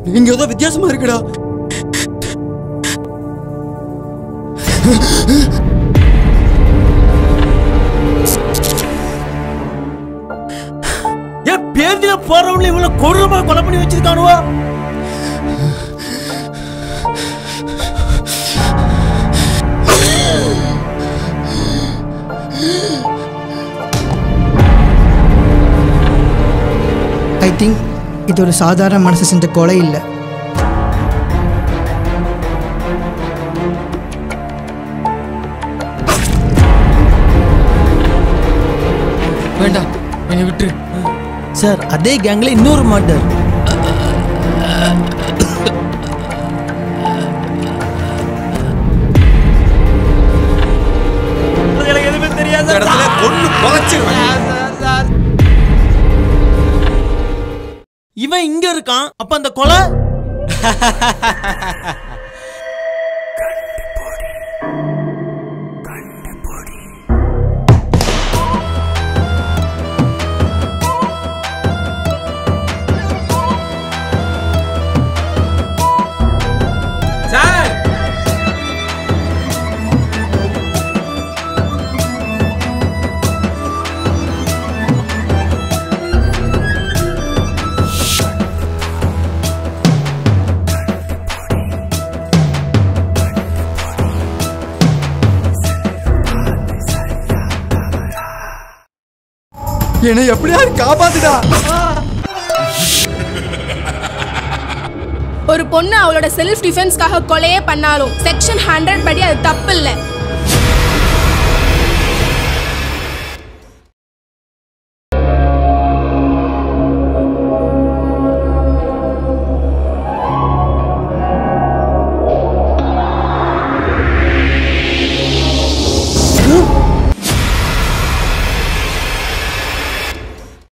இங்க ஏதோ வித்தியாசமா இருக்குடா ஏன் பேருந்துல போறவங்கள இவ்வளவு கொடூரமா கொலை பண்ணி வச்சிருக்கானுவா ஐ திங்க் இது ஒரு சாதாரண மனசு செஞ்ச கொலை இல்லை வேண்டாம் என்னை விட்டுரு சார் அதே கேங்ல இன்னொரு மர்டர் எனக்கு எதுவுமே தெரியாது இடத்துல கொன்னு புதைச்சிருவேன் இவன் இங்க இருக்கான் அப்ப அந்த கொலை சார் என்னை எப்படியாவது காப்பாத்துடா ஒரு பொண்ணு அவளோட செல்ஃப் டிஃபென்ஸ்க்காக கொலையே பண்ணாலும் செக்ஷன் ஹண்ட்ரட் படி அது தப்பு இல்லை